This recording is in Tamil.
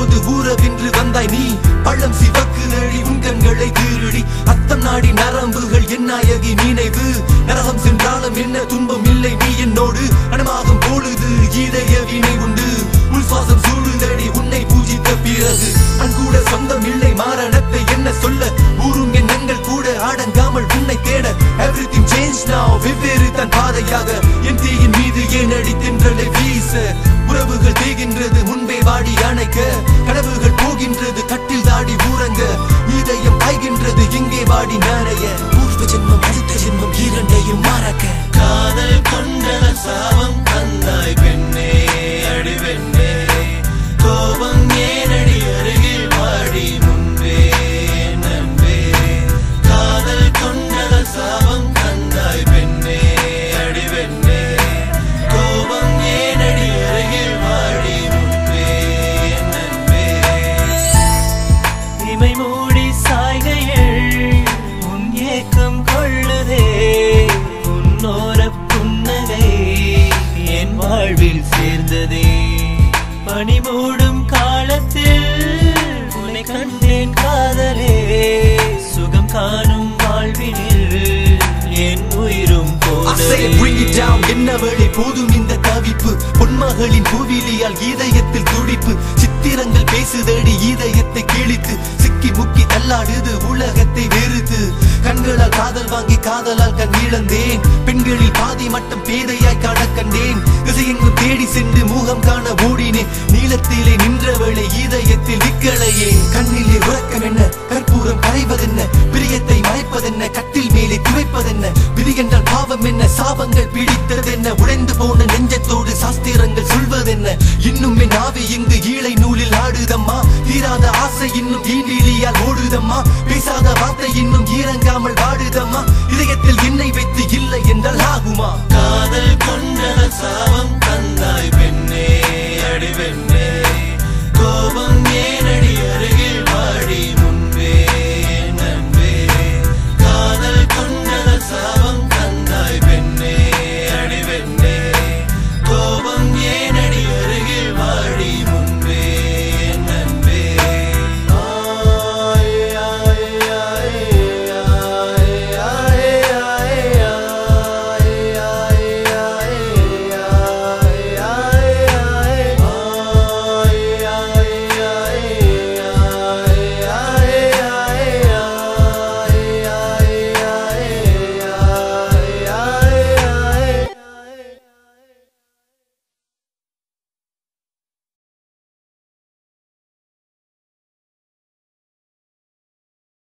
போது ஊரவென்று வந்தாய் நீ பள்ளம் சிவக்கு நழி உங்கங்களை திருடி அத்தம் நாடி நரம்புகள் என் நாயகி நினைவு நரகம் சென்றாலும் என்ன துன்பம் இல்லை நீ என்னோடு அனமாகும் பொழுது இதய வினை உண்டு உள் சுவாசம் சூடுதடி உன்னை பூஜித்த பிறகு அன்கூட சொந்தம் இல்லை மாரணத்தை என்ன சொல்ல ஊரும் எண்ணங்கள் கூட அடங்காமல் உன்னை தேட எவ்ரிதிங் சேஞ்ச் now வெவ்வேறு தன் பாதையாக என் தீயின் மீது ஏன் அடித்தென்றலை வீச உறவுகள் தேகின்றது முன்பே வாடி அணைக்க கனவுகள் போகின்றது கட்டில் தாடி ஊரங்க இதயம் காய்கின்றது இங்கே வாடி நனைய பூர்வ ஜென்மம் அடுத்த ஜென்மம் இரண்டையும் மறக்க காதல் கொண்டதன் சாபம் தந்தாய் பெண்ணே அடி பெண்ணே கோபம் ஏனடி அருகில் வாடி முன்பே நண்பே காதல் கொண்டதன் சாபம் தந்தாய் பெண்ணே அடி பெண்ணே கோபம் ஏனடி அருகில் வாடி முன்பே நண்பே இமை மூடி சாய்கையில் உன் ஏக்கம் கொள்ளுதே உன்னோர புன்னகை என் வாழ்வில் சேர்ந்ததே பனி மூடும் காலத்தில் உன்னை கண்டேன் காதலே சுகம் காணும் வாழ்வினில் என் உயிரும் I say bring it போனதே down என்னவளே போதும் இந்த தவிப்பு பொன்மகளின் பூவிலியால் இதயத்தில் துடிப்பு சித்திரங்கள் பேசுதடி இதயத்தை கிழித்து சிக்கி முக்கி தள்ளாடுது உலகத்தை வெறுத்து கண்களால் காதல் வாங்கி காதலால் கண் இழந்தேன் பெண்களில் பாதி மட்டும் பேதையாய் காண கண்டேன் திசையெங்கும் தேடி சென்று முகம் காண ஓடினேன் நீளத்திலே நின்றவளை இதயத்தில் நிக்கலையே கண்ணிலே உறக்கம் என்ன கற்பூரம் கரைவதென்ன பிரியத்தை மறைப்பதென்ன கட்டில் மேலே துவைப்பதென்ன விதி என்றால் பாவம் என்ன சாபங்கள் பிடித்ததென்ன உடைந்து போன நெஞ்சத்தோடு சாஸ்திரங்கள் சொல்வதென்ன இன்னும் என் ஆவி இங்கு ஈழை நூலில் ஆடுதம்மா தீராத ஆசை இன்னும் ஈண்டிலியால் ஓடுதம்மா பேசாத வார்த்தை இன்னும் ஈரங்காமல் வாடுதம்மா இதயத்தில் என்னை வைத்து இல்லை என்றால் ஆகுமா காதல் கொண்டதன் சாபம் தந்தாய் பெண்ணே